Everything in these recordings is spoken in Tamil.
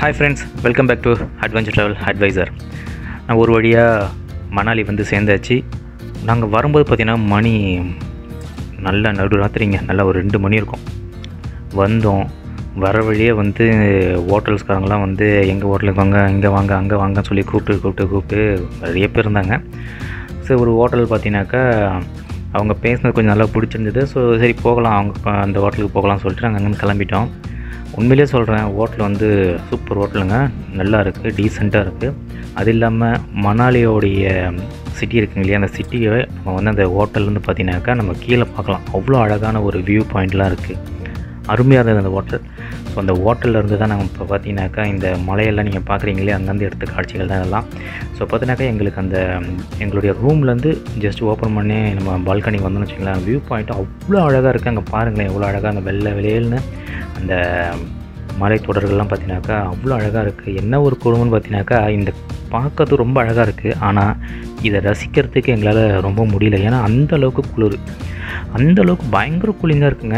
hi friends welcome back to adventure travel advisor நான் ஒரு வழியாக மணாலி வந்து சேர்ந்தாச்சு நாங்கள் வரும்போது பார்த்தீங்கன்னா மணி நல்ல நடு ராத்திரிங்க நல்லா ஒரு ரெண்டு மணி இருக்கும் வந்தோம் வர வழியே வந்து ஹோட்டல்ஸ்காரங்களாம் வந்து எங்கள் ஹோட்டலுக்கு வாங்க இங்கே வாங்க அங்கே வாங்கன்னு சொல்லி கூப்பிட்டு கூப்பிட்டு கூப்பிட்டு நிறைய பேர் இருந்தாங்க ஸோ ஒரு ஹோட்டல் பார்த்தீங்கன்னாக்கா அவங்க பேசினது கொஞ்சம் நல்லா பிடிச்சிருந்தது ஸோ சரி போகலாம் அவங்க ப- அந்த ஹோட்டலுக்கு போகலாம்னு சொல்லிட்டு நாங்கள் அங்கேருந்து கிளம்பிட்டோம் உண்மையிலே சொல்கிறேன் ஹோட்டல் வந்து சூப்பர் ஹோட்டலுங்க நல்லா இருக்குது டீசெண்டாக இருக்குது அது இல்லாமல் மணாலியோடைய சிட்டி இருக்குங்க இல்லையா அந்த சிட்டியை நம்ம வந்து அந்த ஹோட்டல்லேருந்து பார்த்தீங்கன்னாக்கா நம்ம கீழே பார்க்கலாம் அவ்வளோ அழகான ஒரு வியூ பாயிண்ட்லாம் இருக்குது அருமையாக இருந்தது அந்த ஹோட்டல் ஸோ அந்த ஹோட்டலில் இருந்து தான் நாங்கள் இப்போ பார்த்தீங்கன்னாக்கா இந்த மலையெல்லாம் நீங்கள் பார்க்குறீங்களே அங்கேருந்து எடுத்த காட்சிகள் தான் இதெல்லாம் ஸோ பார்த்தீங்கன்னாக்கா எங்களுக்கு அந்த ம், எங்களுடைய ரூம்லேருந்து ஜஸ்ட் ஓப்பன் பண்ணி நம்ம பால்கனி வந்தோம்னு வச்சுங்களேன் வியூ பாயிண்ட் அவ்வளோ அழகாக இருக்குது அங்கே பாருங்களேன் எவ்வளோ அழகாக அந்த வெள்ளை வெளியேல்னு அந்த மலை தொடர்கள்லாம் பார்த்தீங்கன்னாக்கா அவ்வளோ அழகாக இருக்குது என்ன ஒரு குழுமம்னு பார்த்தீங்கன்னாக்கா இந்த பார்க்கறது ரொம்ப அழகாக இருக்குது ஆனால் இதை ரசிக்கிறதுக்கு எங்களால் ரொம்ப முடியல ஏன்னா அந்த அளவுக்கு குளிர் அந்த அளவுக்கு பயங்கர கூலிங்காக இருக்குங்க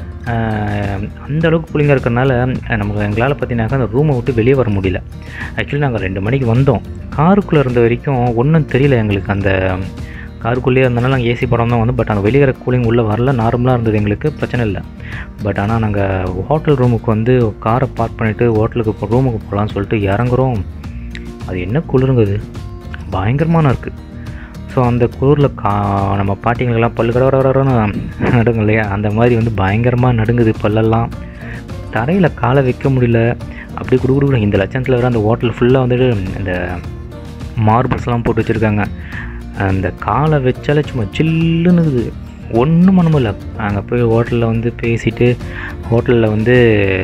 ஆஹ் அந்த அளவுக்கு கூலிங்காக இருக்கிறனால நமக்கு எங்களால் பார்த்தீங்கன்னாக்கா அந்த ரூமை விட்டு வெளியே வர முடியல ஆக்சுவலி நாங்கள் ரெண்டு மணிக்கு வந்தோம் காருக்குள்ளே இருந்த வரைக்கும் ஒன்றும் தெரியல எங்களுக்கு அந்த காருக்குள்ளேயே இருந்தனால நாங்கள் ஏசி படம் தான் வந்து பட் அங்கே வெளியே கூலிங் உள்ளே வரல நார்மலாக இருந்தது எங்களுக்கு பிரச்சனை இல்லை பட் ஆனால் நாங்கள் ஹோட்டல் ரூமுக்கு வந்து காரை பார்க் பண்ணிவிட்டு ஹோட்டலுக்கு போ ரூமுக்கு போகலான்னு சொல்லிட்டு இறங்குறோம் அது என்ன குளிருங்குது பயங்கரமான இருக்குது ஸோ அந்த குளிரில் கா நம்ம பாட்டிங்களுக்கெல்லாம் பல்லு கட வர வரன்னு நடுங்க இல்லையா அந்த மாதிரி வந்து பயங்கரமாக நடுங்குது பல்லெல்லாம் தரையில் காலை வைக்க முடியல அப்படி குடுக்குடு இந்த லட்சத்தில் வர அந்த ஹோட்டல் ஃபுல்லாக வந்துட்டு இந்த மார்பிள்ஸ்லாம் போட்டு வச்சுருக்காங்க அந்த காலை வச்சாலே சும்மா சில்லுன்னு இருக்குது ஒன்றும் பண்ண முடியல நாங்கள் போய் ஹோட்டலில் வந்து பேசிட்டு ஹோட்டலில் வந்து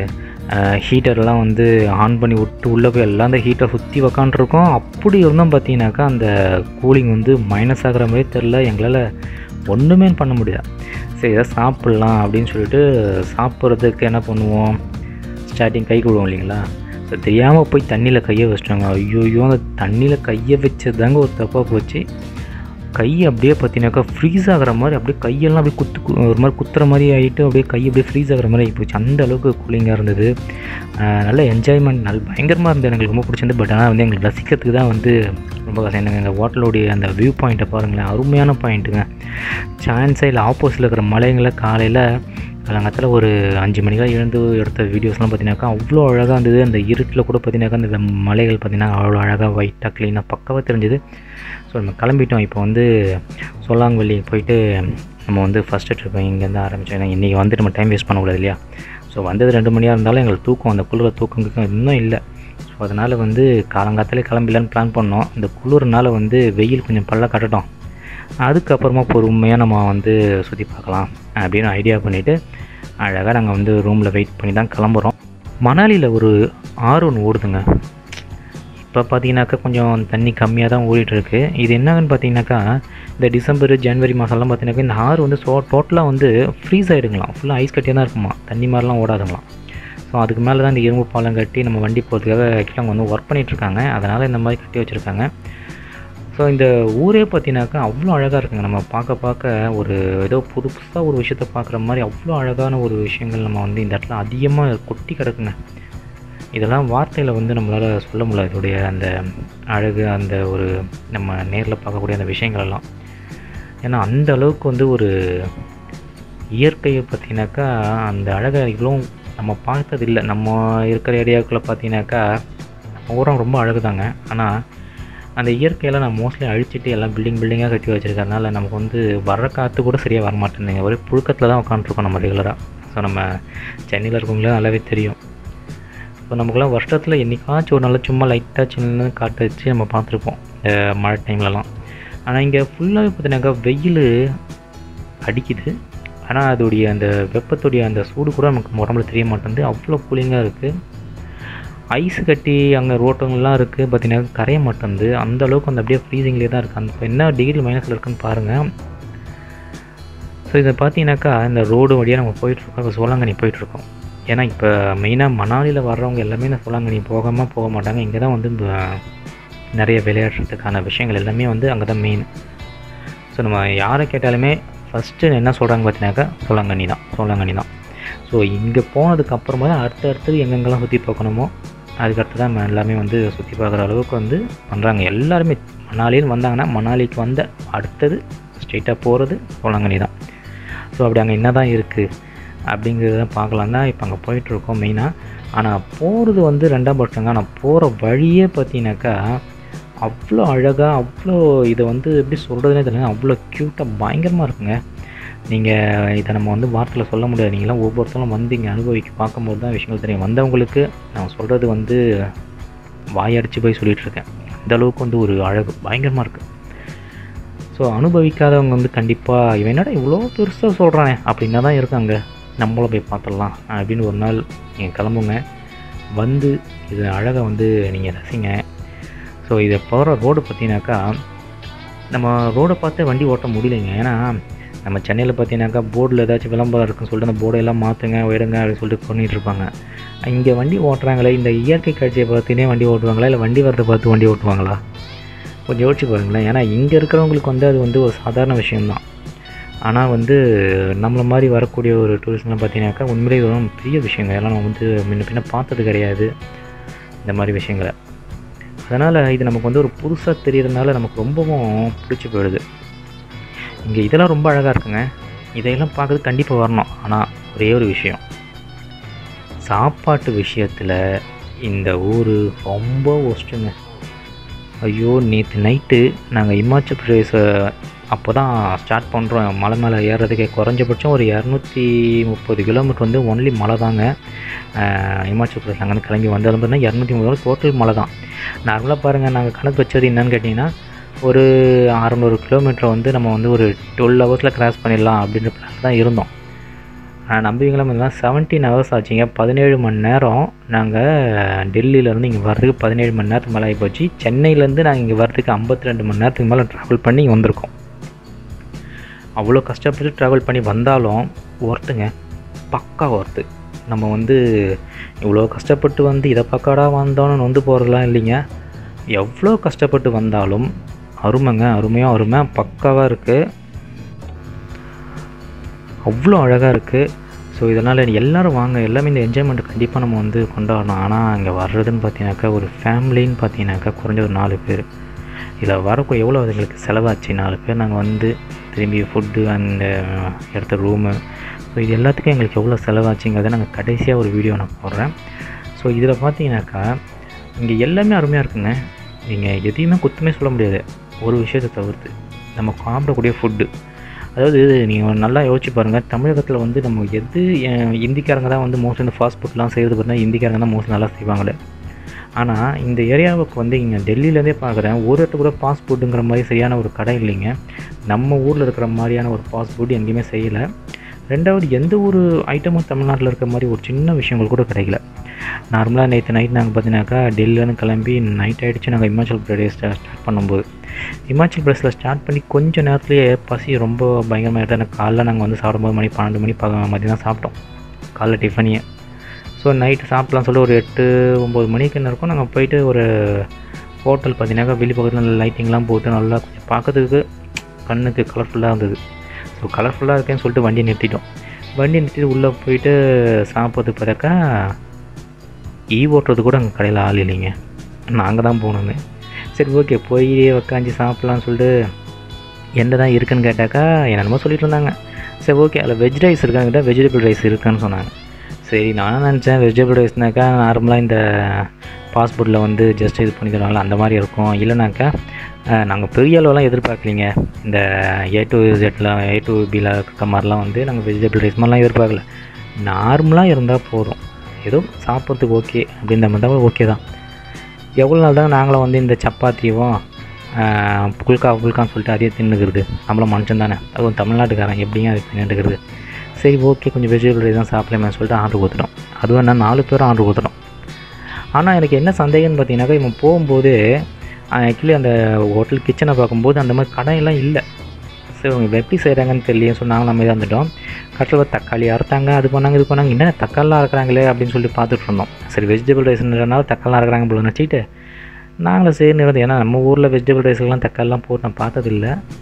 ஹீட்டர்லாம் வந்து ஆன் பண்ணி விட்டு உள்ளே போய் எல்லாம் அந்த ஹீட்டரை சுற்றி உக்காண்ட்ருக்கோம் அப்படி இருந்தோம் பார்த்தீங்கன்னாக்கா அந்த கூலிங் வந்து மைனஸ் ஆகிற மாதிரி தெரில எங்களால் ஒன்றுமே பண்ண முடியாது சரி ஏதாவது சாப்பிட்லாம் அப்படின்னு சொல்லிட்டு சாப்பிட்றதுக்கு என்ன பண்ணுவோம் ஸ்டார்டிங் கை கொடுவோம் இல்லைங்களா ஸோ தெரியாமல் போய் தண்ணியில் கையை வச்சிட்டாங்க ஐயோ அந்த தண்ணியில் கையை வச்சது தாங்க ஒரு தப்பாக போச்சு கை அப்படியே பார்த்தீங்கன்னாக்கா ஃப்ரீஸ் ஆகிற மாதிரி அப்படியே கையெல்லாம் அப்படியே குத்து கு- ஒரு மாதிரி குத்துற மாதிரி ஆகிட்டு அப்படியே கை அப்படியே ஃப்ரீஸ் ஆகிற மாதிரி ஆகிப்போச்சு அந்த அளவுக்கு கூலிங்காக இருந்தது ஆஹ் நல்ல என்ஜாய்மெண்ட் நல்ல பயங்கரமாக இருந்தது எனக்கு ரொம்ப பிடிச்சிருந்து பட் ஆனால் வந்து எங்களுக்கு ரசிக்கிறதுக்கு தான் வந்து ரொம்ப கஷ்டம் எனக்கு எங்கள் ஹோட்டலோடைய அந்த வியூ பாயிண்ட்டை பாருங்களேன் அருமையான பாயிண்ட்டுங்க சான்ஸே இல்லை ஆப்போசிட்டில் இருக்கிற மலைங்களை காலையில் காலங்காத்தில் ஒரு அஞ்சு மணிக்கெலாம் எழுந்து எடுத்த வீடியோஸ்லாம் பார்த்தீங்கன்னாக்கா அவ்வளோ அழகாக இருந்தது அந்த இருட்டில் கூட பார்த்தீங்கன்னாக்கா அந்த வெம்- மலைகள் பார்த்தீங்கன்னா அவ்வளோ அழகாக ஒயிட்டாக க்ளீனாக பக்காவாக தெரிஞ்சுது ஸோ நம்ம கிளம்பிட்டோம் இப்போ வந்து சொல்லாங்கவல்லி போயிட்டு நம்ம வந்து ஃபஸ்ட்டு ட்ரிப் இங்கேருந்து ஆரம்பித்தோம் ஏன்னா இன்றைக்கி வந்து நம்ம டைம் வேஸ்ட் பண்ணக்கூடாது இல்லையா ஸோ வந்தது ரெண்டு மணியாக இருந்தாலும் எங்களுக்கு தூக்கம் அந்த குளிர தூக்கம் கீக்கம் இன்னும் இல்லை ஸோ அதனால் வந்து காலங்காத்தாலே கிளம்பிடலான்னு பிளான் பண்ணோம் இந்த குளிர்னால வந்து வெயில் கொஞ்சம் பல்ல கட்டட்டும் அதுக்கப்புறமா பொறுமையாக நம்ம வந்து சுற்றி பார்க்கலாம் அப்படின்னு ஐடியா பண்ணிவிட்டு அழகாக நாங்கள் வந்து ரூமில் வெயிட் பண்ணி தான் கிளம்புறோம் மணாலியில் ஒரு ஆறு ஒன்று ஓடுதுங்க இப்போ பார்த்தீங்கன்னாக்கா கொஞ்சம் தண்ணி கம்மியாக தான் ஓடிட்டு இருக்கு இது என்னன்னு பார்த்தீங்கன்னாக்கா இந்த டிசம்பர் ஜனவரி மாதம்லாம் பார்த்தீங்கன்னாக்கா இந்த ஆறு வந்து ஸோ டோட்டலாக வந்து ஃப்ரீஸ் ஆகிடுங்களாம் ஃபுல்லாக ஐஸ் கட்டியாக தான் இருக்குமா தண்ணி மாதிரிலாம் ஓடாதுங்களாம் ஸோ அதுக்கு மேலே தான் இந்த இரும்பு பாலம் கட்டி நம்ம வண்டி போகிறதுக்காக ஆக்சுவலாக அவங்க வந்து ஒர்க் பண்ணிகிட்ருக்காங்க அதனால் இந்த மாதிரி கட்டி வச்சுருக்காங்க ஸோ இந்த ஊரே பார்த்தீங்கன்னாக்கா அவ்வளோ அழகாக இருக்குங்க நம்ம பார்க்க பார்க்க ஒரு ஏதோ புது புதுசாக ஒரு விஷயத்த பார்க்குற மாதிரி அவ்வளோ அழகான ஒரு விஷயங்கள் நம்ம வந்து இந்த இடத்துல அதிகமாக கொட்டி கிடக்குங்க இதெல்லாம் வார்த்தையில் வந்து நம்மளால் சொல்ல முடியல இதோடைய அந்த அழகு அந்த ஒரு நம்ம நேரில் பார்க்கக்கூடிய அந்த விஷயங்கள் எல்லாம் ஏன்னா அந்த அளவுக்கு வந்து ஒரு இயற்கையை பார்த்தீங்கன்னாக்கா அந்த அழகை இவ்வளோ நம்ம பார்த்தது இல்லை நம்ம இருக்கிற ஏரியாவுக்குள்ளே பார்த்தீங்கன்னாக்கா ஊரம் ரொம்ப அழகு தாங்க ஆனால் அந்த இயற்கையெல்லாம் நான் மோஸ்ட்லி அழிச்சிட்டு எல்லாம் பில்டிங் பில்டிங்காக கட்டி வச்சிருக்கறனால நமக்கு வந்து வர்ற காற்று கூட சரியாக வர மாட்டேங்குதுங்க ஒரே புழுக்கத்தில் தான் உட்காந்துருக்கோம் நம்ம ரெகுலராக ஸோ நம்ம சென்னையில் இருக்கவங்களே நல்லாவே தெரியும் ஸோ நமக்குலாம் வருஷத்தில் என்னைக்காச்சும் ஒரு நாள் சும்மா லைட்டாக சின்ன காற்று வச்சு நம்ம பார்த்துருப்போம் இந்த மழை டைம்லலாம் ஆனால் இங்கே ஃபுல்லாகவே பார்த்தீங்கன்னாக்கா வெயில் அடிக்குது ஆனால் அதோடைய அந்த வெப்பத்துடைய அந்த சூடு கூட நமக்கு உடம்புல தெரிய மாட்டேங்குது அவ்வளோ கூலிங்காக இருக்குது ஐஸ் கட்டி அங்கே ரோட்டங்கள்லாம் இருக்குது பார்த்தீங்கன்னா கரைய மாட்டேங்குது அந்த அளவுக்கு அந்த அப்படியே ஃப்ரீசிங்லேயே தான் இருக்குது அந்த இப்போ என்ன டிகிரி மைனஸில் இருக்குன்னு பாருங்கள் ஸோ இதை பார்த்தீங்கன்னாக்கா இந்த ரோடு வழியாக நம்ம போயிட்டுருக்கோம் இப்போ சோழாங்கண்ணி போயிட்டுருக்கோம் ஏன்னா இப்போ மெயினாக மணாலியில் வர்றவங்க எல்லாமே இந்த சோழாங்கண்ணி போகாமல் போக மாட்டாங்க இங்கே தான் வந்து இந்த நிறைய விளையாடுறதுக்கான விஷயங்கள் எல்லாமே வந்து அங்கே தான் மெயின் ஸோ நம்ம யாரை கேட்டாலுமே ஃபஸ்ட்டு என்ன சொல்கிறாங்க பார்த்தீங்கன்னாக்கா சோழாங்கண்ணி தான் சோழாங்கண்ணி தான் ஸோ இங்கே போனதுக்கு அப்புறமா தான் அடுத்து அடுத்தது எங்கெங்கெல்லாம் சுற்றி பார்க்கணுமோ அதுக்கடுத்து தான் எல்லாமே வந்து சுற்றி பார்க்குற அளவுக்கு வந்து பண்ணுறாங்க எல்லாருமே மணாலின்னு வந்தாங்கன்னா மணாலிக்கு வந்த அடுத்தது ஸ்ட்ரெயிட்டாக போகிறது சோழங்கனி தான் ஸோ அப்படி அங்கே என்ன தான் இருக்குது அப்படிங்கிறத பார்க்கலாம் தான் இப்போ அங்கே போயிட்டுருக்கோம் மெயினாக ஆனால் போகிறது வந்து ரெண்டாம் பட்சங்க ஆனால் போகிற வழியே பார்த்தீங்கன்னாக்கா அவ்வளோ அழகாக அவ்வளோ இதை வந்து எப்படி சொல்கிறதுனே தெரியல அவ்வளோ க்யூட்டாக பயங்கரமாக இருக்குங்க நீங்கள் இதை நம்ம வந்து வார்த்தையில் சொல்ல முடியாது நீங்களாம் ஒவ்வொருத்தரும் வந்து இங்கே அனுபவிக்க பார்க்கும்போது தான் விஷயங்கள் தெரியும் வந்தவங்களுக்கு நான் சொல்கிறது வந்து வாயடிச்சு போய் சொல்லிகிட்ருக்கேன் இந்த அளவுக்கு வந்து ஒரு அழகு பயங்கரமாக இருக்குது ஸோ அனுபவிக்காதவங்க வந்து கண்டிப்பாக இவன் என்னடா இவ்வளோ பெருசாக சொல்கிறானே அப்படின்னா தான் இருக்காங்க நம்மளும் போய் பார்த்துடலாம் அப்படின்னு ஒரு நாள் நீங்கள் கிளம்புங்க வந்து இது அழகை வந்து நீங்கள் ரசிங்க ஸோ இதை போகிற ரோடு பார்த்தீங்கன்னாக்கா நம்ம ரோடை பார்த்து வண்டி ஓட்ட முடியலைங்க ஏன்னா நம்ம சென்னையில் பார்த்தீங்கன்னாக்கா போர்டில் ஏதாச்சும் விளம்பரம் இருக்குன்னு சொல்லிட்டு அந்த போர்டெல்லாம் மாற்றுங்க உயருங்க அப்படின்னு சொல்லிட்டு பண்ணிகிட்டு இருப்பாங்க இங்கே வண்டி ஓட்டுறாங்களே இந்த இயற்கை காட்சியை பார்த்துனே வண்டி ஓட்டுவாங்களா இல்லை வண்டி வரதை பார்த்து வண்டி ஓட்டுவாங்களா கொஞ்சம் யோசிச்சு பாருங்களேன் ஏன்னா இங்கே இருக்கிறவங்களுக்கு வந்து அது வந்து ஒரு சாதாரண விஷயம்தான் ஆனால் வந்து நம்மளை மாதிரி வரக்கூடிய ஒரு டூரிஸ்ட்லாம் பார்த்தீங்கன்னாக்கா உண்மையிலே இது ஒரு பெரிய விஷயங்க எல்லாம் நம்ம வந்து முன்ன பின்ன பார்த்தது கிடையாது இந்த மாதிரி விஷயங்களை அதனால் இது நமக்கு வந்து ஒரு புதுசாக தெரியறதுனால நமக்கு ரொம்பவும் பிடிச்சி போயிடுது இங்கே இதெல்லாம் ரொம்ப அழகாக இருக்குங்க இதையெல்லாம் பார்க்கறது கண்டிப்பாக வரணும் ஆனால் ஒரே ஒரு விஷயம் சாப்பாட்டு விஷயத்தில் இந்த ஊர் ரொம்ப ஒஸ்ட்டுங்க ஐயோ நேற்று நைட்டு நாங்கள் இமாச்சல் பிரதேச அப்போ தான் ஸ்டார்ட் பண்ணுறோம் மலை மேலே ஏறுறதுக்கே குறைஞ்சபட்சம் ஒரு இரநூத்தி முப்பது கிலோமீட்டர் வந்து ஒன்லி மலை தாங்க ஆஹ் இமாச்சல் பிரதேசம் அங்கேருந்து கிளம்பி வந்திருந்தோம்னா இரநூத்தி முப்பது டோட்டல் மலை தான் நார்மலாக பாருங்கள் நாங்கள் கணக்கு வச்சது என்னன்னு கேட்டிங்கன்னா ஒரு அறநூறு கிலோமீட்டர் வந்து நம்ம வந்து ஒரு டுவெல் ஹவர்ஸில் கிராஸ் பண்ணிடலாம் அப்படின்ற பிளான் தான் இருந்தோம் ஆனால் நம்புவீங்களா பார்த்தீங்கன்னா செவன்டீன் ஹவர்ஸ் ஆச்சுங்க பதினேழு மணி நேரம் நாங்கள் டெல்லியிலேருந்து இங்கே வர்றதுக்கு பதினேழு மணி நேரத்துக்கு மேலே ஆகி போச்சு சென்னையிலேருந்து நாங்கள் இங்கே வர்றதுக்கு ஐம்பத்தி ரெண்டு மணி நேரத்துக்கு மேலே ட்ராவல் பண்ணி இங்க வந்திருக்கோம் அவ்வளோ கஷ்டப்பட்டு ட்ராவல் பண்ணி வந்தாலும் ஒர்த்துங்க பக்கா ஒர்த்து நம்ம வந்து இவ்வளோ கஷ்டப்பட்டு வந்து இதை பக்காடா வந்தோன்னு நொந்து போகிறதுலாம் இல்லைங்க எவ்வளோ கஷ்டப்பட்டு வந்தாலும் அருமைங்க அருமையாக அருமை பக்காவாக இருக்குது அவ்வளோ அழகாக இருக்குது ஸோ இதனால் எல்லோரும் வாங்க எல்லாமே இந்த என்ஜாய்மெண்ட் கண்டிப்பாக நம்ம வந்து கொண்டாடணும் ஆனால் இங்கே வர்றதுன்னு பார்த்தீங்கன்னாக்கா ஒரு ஃபேமிலின்னு பார்த்தீங்கன்னாக்கா குறைஞ்ச ஒரு நாலு பேர் இதில் வரக்கூடிய எவ்வளோ அதுங்களுக்கு செலவாச்சு நாலு பேர் நாங்கள் வந்து திரும்பி ஃபுட்டு அந்த இடத்த ரூமு ஸோ இது எல்லாத்துக்கும் எங்களுக்கு எவ்வளோ செலவாச்சுங்கிறத நாங்கள் கடைசியாக ஒரு வீடியோ நான் போடுறேன் ஸோ இதில் பார்த்தீங்கன்னாக்கா இங்கே எல்லாமே அருமையாக இருக்குங்க நீங்கள் எதையுமே குத்தமே சொல்ல முடியாது ஒரு விஷயத்தை தவிர்த்து நம்ம சாப்பிடக்கூடிய ஃபுட்டு அதாவது நீங்கள் நல்லா யோசிச்சு பாருங்கள் தமிழகத்தில் வந்து நம்ம எது அஹ், இந்திக்காரங்க தான் வந்து மோஸ்ட்லி இந்த ஃபாஸ்ட் ஃபுட்லாம் செய்கிறது பார்த்தீங்கன்னா இந்திக்காரங்க தான் மோஸ்ட்லி நல்லா செய்வாங்களே ஆனால் இந்த ஏரியாவுக்கு வந்து இங்கே டெல்லியிலேருந்தே பார்க்குறேன் ஒரு இடத்துல கூட ஃபாஸ்ட் ஃபுட்டுங்கிற மாதிரி சரியான ஒரு கடை இல்லைங்க நம்ம ஊரில் இருக்கிற மாதிரியான ஒரு ஃபாஸ்ட் ஃபுட் எங்கேயுமே செய்யலை ரெண்டாவது எந்த ஒரு ஐட்டமும் தமிழ்நாட்டில் இருக்கிற மாதிரி ஒரு சின்ன விஷயங்கள் கூட கிடைக்கல நார்மலாக நேற்று நைட் நாங்கள் பார்த்தீங்கன்னாக்கா டெல்லியிலேருந்து கிளம்பி நைட் ஆகிடுச்சு நாங்கள் இமாச்சல் பிரதேஷ் ஸ்டார்ட் பண்ணும்போது இமாச்சல் பிரதேசில் ஸ்டார்ட் பண்ணி கொஞ்ச நேரத்துலேயே பசி ரொம்ப பயங்கரமாக எடுத்து எனக்கு காலைல நாங்கள் வந்து சாப்பிடும்போது மணி பன்னெண்டு மணி ப மதியம் தான் சாப்பிட்டோம் காலைல டிஃபனையே ஸோ நைட்டு சாப்பிட்லாம் சொல்லி ஒரு எட்டு ஒம்பது மணிக்கு என்ன இருக்கும் நாங்கள் போயிட்டு ஒரு ஹோட்டல் பார்த்தீங்கன்னாக்கா வெளி பக்கத்தில் நல்ல லைட்டிங்லாம் போட்டு நல்லா கொஞ்சம் பார்க்கறதுக்கு கண்ணுக்கு கலர்ஃபுல்லாக இருந்தது ஸோ கலர்ஃபுல்லாக இருக்கேன்னு சொல்லிட்டு வண்டியை நிறுத்திட்டோம் வண்டி நிறுத்திட்டு உள்ளே போயிட்டு சாப்பிட்றது பார்த்தாக்கா ஈ ஓட்டுறது கூட அங்கே கடையில் ஆள் இல்லைங்க நாங்கள் தான் போகணுமே சரி ஓகே போய் உக்காந்து சாப்பிட்லான்னு சொல்லிட்டு என்ன தான் இருக்குன்னு கேட்டாக்கா என்னென்னமோ சொல்லிட்டு இருந்தாங்க சரி ஓகே அதில் வெஜ் ரைஸ் இருக்காங்கிட்ட வெஜிடபிள் ரைஸ் இருக்கான்னு சொன்னாங்க சரி நானும் நினச்சேன் வெஜிடபிள் ரைஸ்னாக்கா நார்மலாக இந்த பாஸ்போர்ட்டில் வந்து ஜஸ்ட் இது பண்ணி தருவாங்களா அந்த மாதிரி இருக்கும் இல்லைனாக்கா நாங்கள் பெரிய அளவுலாம் எதிர்பார்க்கலிங்க இந்த ஏ டு ஜெட்டில் ஏ டு பியில் இருக்கிற மாதிரிலாம் வந்து நாங்கள் வெஜிடபிள் ரைஸ் மாதிரிலாம் எதிர்பார்க்கல நார்மலாக இருந்தால் போதும் ஏதோ சாப்பிட்றதுக்கு ஓகே அப்படின்ற மாதிரி தான் ஓகே தான் எவ்வளோ நாள் தான் நாங்களும் வந்து இந்த சப்பாத்தியும் ஆஹ், புல்கா புல்கான்னு சொல்லிட்டு அதே தின்னுக்கிறது நம்மளும் மனுஷன் தானே அதுவும் தமிழ்நாட்டுக்காரன் எப்படிங்க அது தின்னுட்டுக்கிறது சரி ஓகே கொஞ்சம் வெஜிடபிள் ரைஸ் தான் சாப்பிடலாமே சொல்லிட்டு ஆர்டர் கொடுத்துட்டோம் அதுவும் என்ன நாலு பேரும் ஆர்டர் கொடுத்துட்டோம் ஆனால் எனக்கு என்ன சந்தேகம்னு பார்த்தீங்கன்னாக்கா இவன் போகும்போது ஆக்சுவலி அந்த ஹோட்டல் கிச்சனை பார்க்கும்போது அந்த மாதிரி கடையெல்லாம் இல்லை சரி இவங்க எப்படி செய்கிறாங்கன்னு தெரியல ஸோ நாங்கள் நம்ம இதாக இருந்துட்டோம் கட்டில் தக்காளி அறுத்தாங்க அது பண்ணாங்க இது பண்ணாங்க என்ன தக்காளிலாம் அறுக்குறாங்களே அப்படின்னு சொல்லி பார்த்துட்டு இருந்தோம் சரி வெஜிடபிள் ரைஸ்ன்றனால தக்காளிலாம் அறுக்குறாங்க போல நினச்சிட்டு நாங்களும் சரி இருந்தோம் ஏன்னா நம்ம ஊரில் வெஜிடபிள் ரைஸ்லாம் தக்காளிலாம் போட்டு நான் பார்த்ததில்ல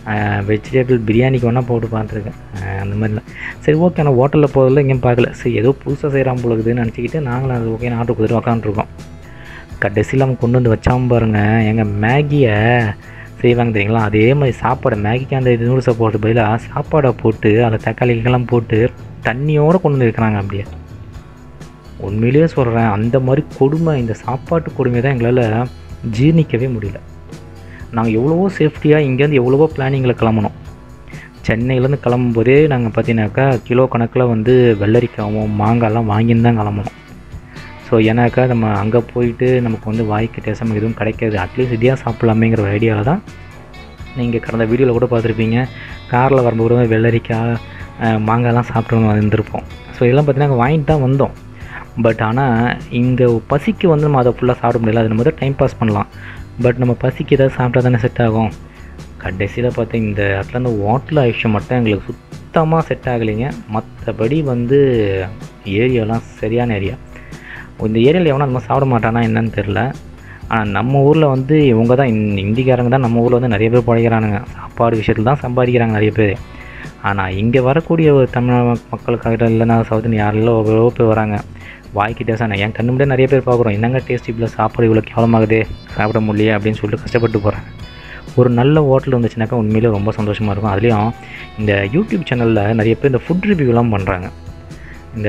வெஜிடபிள் பிரியாணிக்கு வேணால் போட்டு பார்த்துருக்கேன் அஹ் அந்த மாதிரிலாம் சரி ஓகே நான் ஹோட்டலில் போகிறதில்ல எங்கேயும் பார்க்கல சரி ஏதோ புதுசாக செய்கிறான் போல இருக்குதுன்னு நினச்சிக்கிட்டு நாங்களும் அது ஓகே ஆர்டர் கொடுத்துட்டு உக்காந்துருக்கோம் கடைசியில் அவன் கொண்டு வந்து வச்சாம பாருங்க எங்கள் மேகியை செய்வாங்க தெரியுங்களா அதே மாதிரி சாப்பாடை மேகிக்கு அந்த இது நூடுல்ஸை போட்டு பதிலாக சாப்பாடை போட்டு அதில் தக்காளிக்கெல்லாம் போட்டு தண்ணியோடு கொண்டு வந்து வைக்கிறாங்க அப்படியே உண்மையிலேயே சொல்கிறேன் அந்த மாதிரி கொடுமை இந்த சாப்பாட்டு கொடுமை தான் எங்களால் ஜீர்ணிக்கவே முடியல நாங்கள் எவ்வளவோ சேஃப்டியாக இங்கேருந்து எவ்வளவோ பிளானிங்கில் கிளம்பணும் சென்னையிலேருந்து கிளம்பும்போதே நாங்கள் பார்த்தீங்கன்னாக்கா கிலோ கணக்கில் வந்து வெள்ளரிக்காவும் மாங்காய்லாம் வாங்கின்னு தான் கிளம்பணும் ஸோ ஏன்னாக்கா நம்ம அங்கே போயிட்டு நமக்கு வந்து வாய்க்கு டேசம் எதுவும் கிடைக்காது அட்லீஸ்ட் இதையாக சாப்பிட்லாமேங்கிற ஒரு ஐடியாவில் தான் நீங்கள் கடந்த வீடியோவில் கூட பார்த்துருப்பீங்க காரில் வரும்போது கூட வெள்ளரிக்காய் அஹ், மாங்காய்லாம் சாப்பிட்டு வந்திருப்போம் ஸோ இதெல்லாம் பார்த்தீங்கன்னா வாங்கிட்டு தான் வந்தோம் பட் ஆனால் இங்கே பசிக்கு வந்து நம்ம அதை ஃபுல்லாக சாப்பிட முடியல அது நம்ம டைம் பாஸ் பண்ணலாம் பட் நம்ம பசிக்கு ஏதாவது சாப்பிட்டா தானே செட் ஆகும் கடைசியில் பார்த்தா இந்த இடத்துல இந்த ஹோட்டல் ஆயுஷம் மட்டும் எங்களுக்கு சுத்தமாக செட் ஆகலைங்க மற்றபடி வந்து ஏரியாலாம் சரியான ஏரியா இந்த ஏரியாவில் எவனா அந்த மாதிரி சாப்பிட மாட்டானா என்னன்னு தெரில ஆனால் நம்ம ஊரில் வந்து இவங்க தான் இந்த இந்திக்காரங்க தான் நம்ம ஊரில் வந்து நிறைய பேர் பழைக்கிறானுங்க சாப்பாடு விஷயத்தில் தான் சம்பாதிக்கிறாங்க நிறைய பேர் ஆனால் இங்கே வரக்கூடிய ஒரு தமிழ் மக்- மக்களுக்காக இல்லைன்னா சவுத் இந்தியா யாரெல்லாம் எவ்வளோ பேர் வராங்க வாய்க்கு டேஸ்டான என் கண்ணு முன்னாடி நிறைய பேர் பார்க்குறோம் என்னங்க டேஸ்ட் இவ்வளோ சாப்பாடு இவ்வளோ கேவலமாகுதே சாப்பிட முடியலையே அப்படின்னு சொல்லிட்டு கஷ்டப்பட்டு போகிறாங்க ஒரு நல்ல ஹோட்டல் வந்துச்சுனாக்கா உண்மையிலே ரொம்ப சந்தோஷமாக இருக்கும் அதுலேயும் இந்த யூடியூப் சேனலில் நிறைய பேர் இந்த ஃபுட் ரிவ்யூலாம் பண்ணுறாங்க இந்த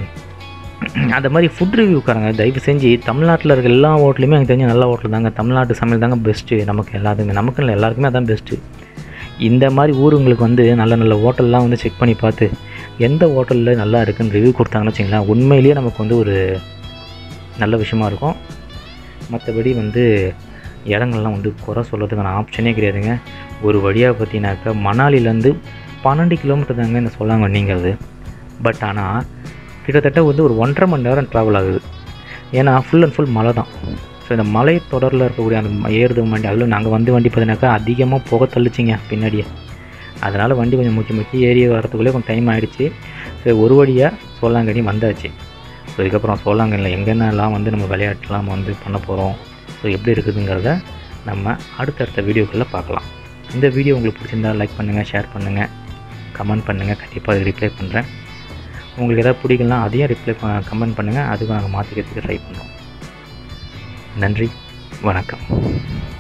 அந்த மாதிரி ஃபுட் ரிவ்யூக்காரங்க தயவு செஞ்சு தமிழ்நாட்டில் இருக்க எல்லா ஹோட்டலுமே எனக்கு தெரிஞ்ச நல்ல ஹோட்டல் தாங்க தமிழ்நாட்டு சமையல் தாங்க பெஸ்ட்டு நமக்கு எல்லாத்துக்குமே நமக்கு இல்லை எல்லாருக்குமே அதான் பெஸ்ட்டு இந்த மாதிரி ஊருங்களுக்கு வந்து நல்ல நல்ல ஹோட்டல்லாம் வந்து செக் பண்ணி பார்த்து எந்த ஹோட்டலில் நல்லா இருக்குன்னு ரிவ்யூ கொடுத்தாங்கன்னு வச்சிங்களேன் உண்மையிலேயே நமக்கு வந்து ஒரு நல்ல விஷயமா இருக்கும் மற்றபடி வந்து இடங்கள்லாம் வந்து குறை சொல்கிறதுக்கான ஆப்ஷனே கிடையாதுங்க ஒரு வழியாக பார்த்தீங்கன்னாக்கா மணாலிலேருந்து பன்னெண்டு கிலோமீட்டர் தாங்க இந்த சொல்லாங்கண்ணிங்கிறது பட் ஆனால் கிட்டத்தட்ட வந்து ஒரு ஒன்றரை மணி நேரம் ட்ராவல் ஆகுது ஏன்னா ஃபுல் அண்ட் ஃபுல் மலை தான் ஸோ இந்த மலை தொடரில் இருக்கக்கூடிய அந்த ம- ஏறுது வண்டி அதில் நாங்கள் வந்து வண்டி பார்த்தீங்கன்னாக்கா அதிகமாக புகை தள்ளிச்சிங்க பின்னாடியே அதனால் வண்டி கொஞ்சம் முக்கி முக்கி ஏறி வரதுக்குள்ளே கொஞ்சம் டைம் ஆகிடுச்சு ஸோ ஒரு வழியாக சோளாங்கண்ணி வந்தாச்சு ஸோ இதுக்கப்புறம் சோளாங்கண்ணியில் எங்கென்னலாம் வந்து நம்ம விளையாட்டுலாம் வந்து பண்ண போகிறோம் ஸோ எப்படி இருக்குதுங்கிறத நம்ம அடுத்தடுத்த வீடியோக்களில் பார்க்கலாம் இந்த வீடியோ உங்களுக்கு பிடிச்சிருந்தா லைக் பண்ணுங்கள் ஷேர் பண்ணுங்கள் கமெண்ட் பண்ணுங்கள் கண்டிப்பாக அது ரிப்ளை பண்ணுறேன் உங்களுக்கு எதாவது பிடிக்கலாம் அதையும் ரிப்ளை கமெண்ட் பண்ணுங்கள் அதுக்கும் நாங்கள் மாற்றிக்கிறதுக்கு ட்ரை பண்ணுறோம் நன்றி வணக்கம்